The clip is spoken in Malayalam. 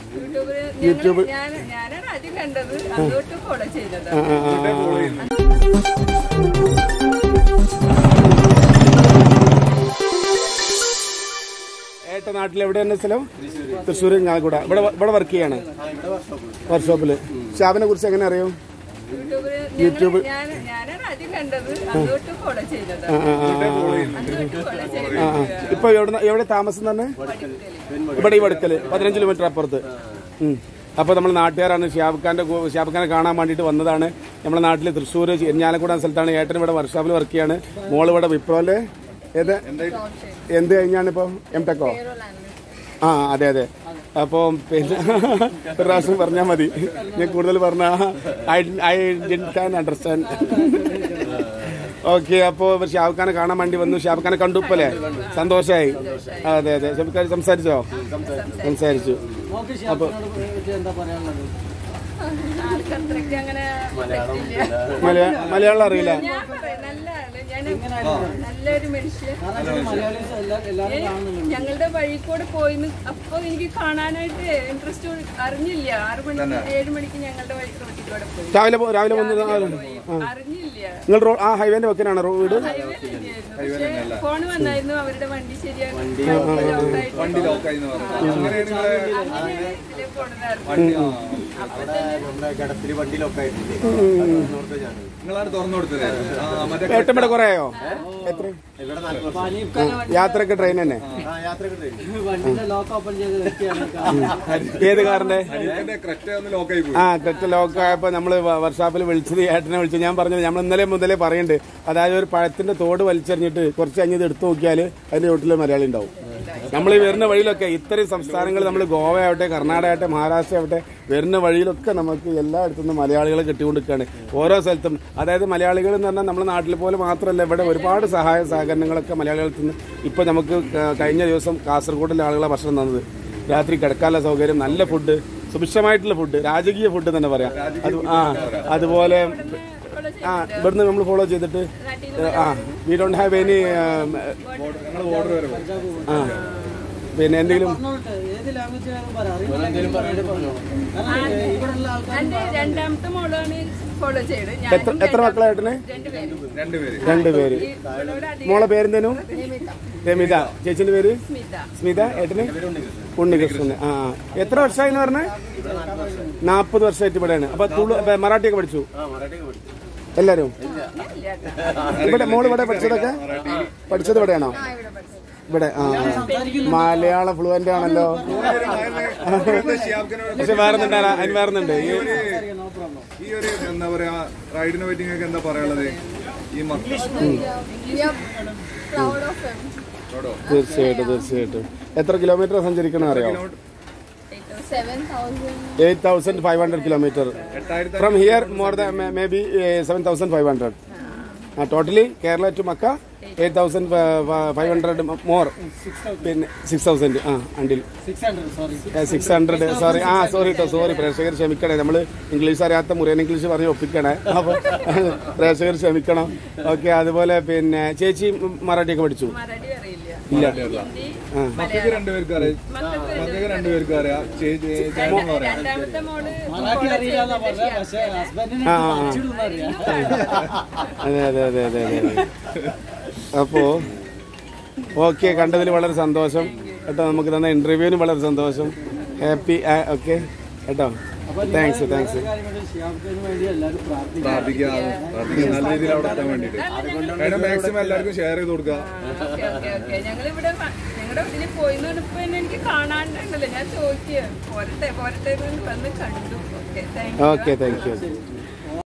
യൂട്യൂബില് യൂട്യൂബ് ഞാൻ ഞാനാണ് ആദ്യം കണ്ടത് അതുകൊണ്ട് ഫോളോ ചെയ്തത് ആ, ആ, ആ. ഏട്ട നാട്ടിൽ എവിടെയാണ് സ്ഥലം തൃശ്ശൂർ ഞാൽക്കൂട ഇവിടെ ഇവിടെ വർക്ക് ചെയ്യാണ് വർക്ക്ഷോപ്പിൽ ഷാബിനെ കുറിച്ച് എങ്ങനെ അറിയും യൂട്യൂബില് യൂട്യൂബ് ഞാൻ ഞാനാണ് ആദ്യം കണ്ടത് അതുകൊണ്ട് ഫോളോ ചെയ്തത് ആ, ആ, ആ, ആ. അതുകൊണ്ട് ഫോളോ ചെയ്തത് ആ, ആ. ഇപ്പൊ എവിടെ എവിടെ താമസം തന്നെ ഇവിടെ ഈ വടുക്കല് പതിനഞ്ച് കിലോമീറ്റർ അപ്പുറത്ത് ഉം. അപ്പൊ നമ്മൾ നാട്ടുകാരാണ് ഷിയാബ്ഖാന്റെ കൂ- ഷിയാബ്ഖാനെ കാണാൻ വേണ്ടിയിട്ട് വന്നതാണ് നമ്മുടെ നാട്ടിൽ തൃശ്ശൂർ എഞ്ഞാലക്കുട എന്ന സ്ഥലത്താണ് ഏട്ടൻ ഇവിടെ വർക്ക്ഷോപ്പിൽ വർക്ക് ചെയ്യാണ് മോള് ഇവിടെ വിപ്രോല് ഏത് എന്ത് കഴിഞ്ഞാണ് ഇപ്പൊ എം ടെക്കോ ആ അതെ അതെ അപ്പോൾ പിന്നെ ഒരു പ്രാവശ്യം പറഞ്ഞാൽ മതി ഞാൻ കൂടുതൽ പറഞ്ഞ I I can understand okay അപ്പോൾ ഷാവുഖാനെ കാണാൻ വേണ്ടി വന്നു ഷാവുഖാനെ കണ്ടു ഇപ്പല്ലേ സന്തോഷമായി അതെ അതെ ഷാവുഖാൻ സംസാരിച്ചോ സംസാരിച്ചു അപ്പോൾ ആൾക്ക് അത്രയ്ക്ക് അങ്ങനെ പറ്റില്ല മലയാ മലയാളം അറിയില്ല ഞാൻ പറയാം നല്ല ആള് ഞാൻ നല്ലൊരു മനുഷ്യൻ ഞാൻ ഞങ്ങളുടെ വഴി കൂടെ പോയിന്ന് അപ്പൊ എനിക്ക് കാണാനായിട്ട് ഇൻട്രസ്റ്റ് അറിഞ്ഞില്ല ആറു മണിക്ക് ഏഴ് മണിക്ക് ഞങ്ങളുടെ വഴി റോട്ടിൽ കൂടെ പോയി രാവിലെ പോ- രാവിലെ വന്നത് ആ, അറിഞ്ഞില്ല നിങ്ങൾ റോ ആ ഹൈവേന്റെ വെക്കനാണ് റോ വീട് പക്ഷേ ഫോൺ വന്നായിരുന്നു അവരുടെ വണ്ടി ശരിയാക്കി വണ്ടി ലോക്കായി എന്ന് പറഞ്ഞു അങ്ങനെയാണ് നിങ്ങളെ ഇതിലെ പോണതായിരുന്നു വണ്ടി ആ. അപ്പൊ തന്നെ കിടപ്പില് വണ്ടിയിലൊക്കെ ആയിട്ടുണ്ട് നിങ്ങളാണ് തുറന്നു കൊടുത്തത് ആ മറ്റേ ഏട്ടൻ ഇവിടെ കുറേ ആയോ എത്ര ഇവിടെ നാല് വർഷം യാത്രയൊക്കെ ട്രെയിൻ തന്നെ ആ യാത്രയൊക്കെ കഴിഞ്ഞു വണ്ടിന്റെ ലോക്ക് ഓപ്പൺ ചെയ്ത് വെക്കുകയാണ് ഏത് കാറിന്റെ അനിയന്റെ ക്രെറ്റ ഒന്ന് ലോക്കായി പോയി ആ തെറ്റ ലോക്കായപ്പോ നമ്മള് വർഷാപ്പിൽ വിളിച്ചത് ഏട്ടനെ വിളിച്ചു ഞാൻ പറഞ്ഞത് നമ്മൾ ഇന്നലെ മുതലേ പറയുന്നുണ്ട് അതായത് ഒരു പഴത്തിന്റെ തോട് വലിച്ചെറിഞ്ഞിട്ട് കുറച്ച് കഴിഞ്ഞത് എടുത്തു നോക്കിയാൽ അതിന്റെ വീട്ടിൽ മലയാളി ഉണ്ടാവും നമ്മൾ ഈ വരുന്ന വഴിയിലൊക്കെ ഇത്രയും സംസ്ഥാനങ്ങൾ നമ്മൾ ഗോവ ആവട്ടെ കർണാടക ആവട്ടെ മഹാരാഷ്ട്ര ആവട്ടെ വരുന്ന വഴിയിലൊക്കെ നമുക്ക് എല്ലായിടത്തു നിന്നും മലയാളികളെ കിട്ടിക്കൊണ്ടിരിക്കുകയാണ് ഓരോ സ്ഥലത്തും അതായത് മലയാളികൾ എന്ന് പറഞ്ഞാൽ നമ്മുടെ നാട്ടിൽ പോലെ മാത്രമല്ല ഇവിടെ ഒരുപാട് സഹായ സഹകരണങ്ങളൊക്കെ മലയാളികൾക്ക് നിന്ന് ഇപ്പൊ നമുക്ക് ക- കഴിഞ്ഞ ദിവസം കാസർഗോഡിലെ ആളുകളെ ഭക്ഷണം തന്നത് രാത്രി കിടക്കാനുള്ള സൗകര്യം നല്ല ഫുഡ് സുഭിക്ഷമായിട്ടുള്ള ഫുഡ് രാജകീയ ഫുഡ് തന്നെ പറയാം അത് ആ അതുപോലെ follow ചെയ്തു. ആ ഇവിടുന്ന് നമ്മൾ ഫോളോ ചെയ്തിട്ട് ആ വി ഡോണ്ട് ഹാവ് എനി ഞങ്ങൾ ഓർഡർ വരെ പോയി. ആ പിന്നെ എന്തെങ്കിലും പറഞ്ഞോട്ടെ ഏത് ലാംഗ്വേജിലാണ് പറയാം അറിയില്ലെങ്കിൽ പറഞ്ഞോളൂ കാരണം ഇവിടെയുള്ള ആൾക്കാർ എന്റെ രണ്ടാമത്തെ മോളാണ് ഫോളോ ചെയ്തത് എത്ര ഞാനും എത്ര മക്കളായിട്ടിന് രണ്ടുപേരും രണ്ടുപേര് രണ്ടുപേര് ഇവളോട് അധികം മോളെ പേരെന്തേനു രമിത ചേച്ചിന്റെ പേര് സ്മിത സ്മിത ഏട്ടന് ഉണ്ണികൃഷ്ണൻ ആ ആ. എത്ര വർഷമായി എന്ന് പറഞ്ഞേ നാപ്പത് വർഷമായിട്ട് ഇവിടെയാണ് അപ്പൊ തുളു ഇപ്പൊ മറാഠിയൊക്കെ പഠിച്ചു ആ മറാഠിയൊക്കെ പഠിച്ചു എല്ലാരും ഇവിടെ മോള് ഇവിടെ പഠിച്ചതൊക്കെ പഠിച്ചത് ഇവിടെയാണോ ഇവിടെ ആ മലയാളം ഫ്ലുവന്റ് ആണല്ലോ പക്ഷെ വേറെന്നുണ്ടാ അതിന് വേറെന്നുണ്ട് ഈ ഈ ഒരു എന്താ പറയാ റൈഡിനെ പറ്റി നിങ്ങൾക്ക് എന്താ പറയാനുള്ളത് ഈ മക്കൾ തീർച്ചയായിട്ടും തീർച്ചയായിട്ടും എത്ര കിലോമീറ്റർ സഞ്ചരിക്കണം അറിയാം eight thousand five hundred kilometre എട്ടായിരത്തി from here more the maybe seven thousand five hundred totally Kerala to Mecca eight thousand five hundred more പിന്നെ six thousand ah until six hundred sorry six hundred sorry ah sorry കേട്ടോ സോറി പ്രേക്ഷകർ ക്ഷമിക്കണേ നമ്മൾ ഇംഗ്ലീഷ് അറിയാത്ത മുറിയൻ ഇംഗ്ലീഷ് പറഞ്ഞ് ഒപ്പിക്കണേ അപ്പോൾ പ്രേക്ഷകർ ക്ഷമിക്കണം ഓക്കെ അതുപോലെ പിന്നെ ചേച്ചി മറാഠിയൊക്കെ പഠിച്ചു മറാഠി അറിയില്ല ഇല്ല ഹിന്ദി ആ മക്കൾക്ക് രണ്ടുപേർക്ക് അറിയാം മക്കൾക്ക് രണ്ടുപേർക്ക് അറിയാം ചേച്ചി ചേട്ടനും അറിയാം രണ്ടാമത്തെ മോള് മറാഠി അറിയില്ല എന്നാ പറഞ്ഞ പക്ഷേ ഹസ്ബൻഡിനെ ആ, ആ. പഠിച്ചിടുന്ന അറിയാം അതെ അതെ അതെ അതെ അതെ അപ്പോ ഓക്കെ കണ്ടതിൽ വളരെ സന്തോഷം കേട്ടോ നമുക്ക് തന്ന ഇന്റർവ്യൂവിന് വളരെ സന്തോഷം ഹാപ്പി ഓക്കെ കേട്ടോ താങ്ക്സ് താങ്ക്സ് കാര്യങ്ങൾ ഷിയാബ്ഖാന് വേണ്ടി എല്ലാവരും പ്രാർത്ഥിക്കും പ്രാർത്ഥിക്കുക പ്രാർത്ഥിക്കുക നല്ല രീതിയിൽ അവിടെ എത്താൻ വേണ്ടിട്ട് കാരണം മാക്സിമം എല്ലാവർക്കും ഷെയർ ചെയ്ത് കൊടുക്കുക ഓക്കെ ഓക്കെ ഓക്കെ ഞങ്ങളിവിടെ വ- ഞങ്ങളുടെ ഇതിൽ പോയിന്ന് പറഞ്ഞപ്പോ തന്നെ എനിക്ക് കാണാണ്ടുണ്ടല്ലോ ഞാൻ ചോദിക്കുക പോരട്ടെ പോരട്ടെ എന്ന് വന്ന് കണ്ടു okay thank you okay thank U